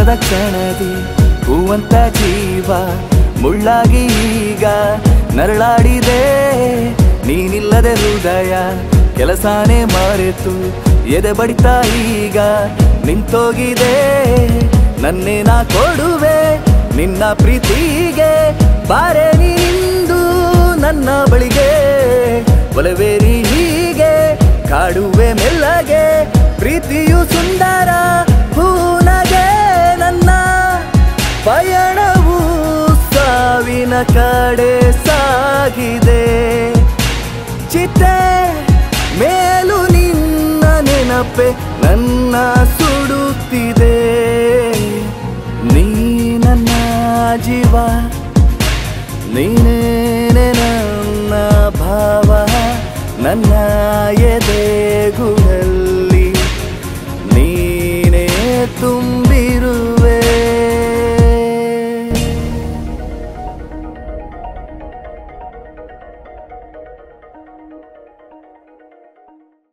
ಕ್ಷಣದ ಕ್ಷಣದಿ ಹೂವಂತ ಜೀವ ಮುಳ್ಳಾಗಿ ಈಗ ನರಳಾಡಿದೆ ನೀನಿಲ್ಲದೆ ಹೃದಯ ಕೆಲಸನೇ ಮರೆತು ಎದೆ ಬಡಿತ ಈಗ ನಿಂತೋಗಿದೆ ನನ್ನೇ ನಾ ಕೊಡುವೆ ನಿನ್ನ ಪ್ರೀತಿಗೆ ಬಾರೆ ನಿಂದು ನನ್ನ ಬಳಿಗೆ ಒಲವೇರಿ ಹೀಗೆ ಕಾಡುವೆ ಮೆಲ್ಲಗೆ ಪ್ರೀತಿಯು ಸುಂದರ ಹೂನಗೆ ನನ್ನ ಪಯಣವು ಸಾವಿನ ಕಡೆ ಸಾಗಿದೆ ಚಿತೆ ಮೇಲು ನಿನ್ನ ನೆನಪೆ ನನ್ನ ಸುಡುತ್ತಿದೆ ನೀ ನನ್ನ ಜೀವ ನೀನೇನೆ ನನ್ನ ಭಾವ ನನ್ನ ಎದೆಗುಳಲ್ಲಿ ನೀನೇ ತುಂಬ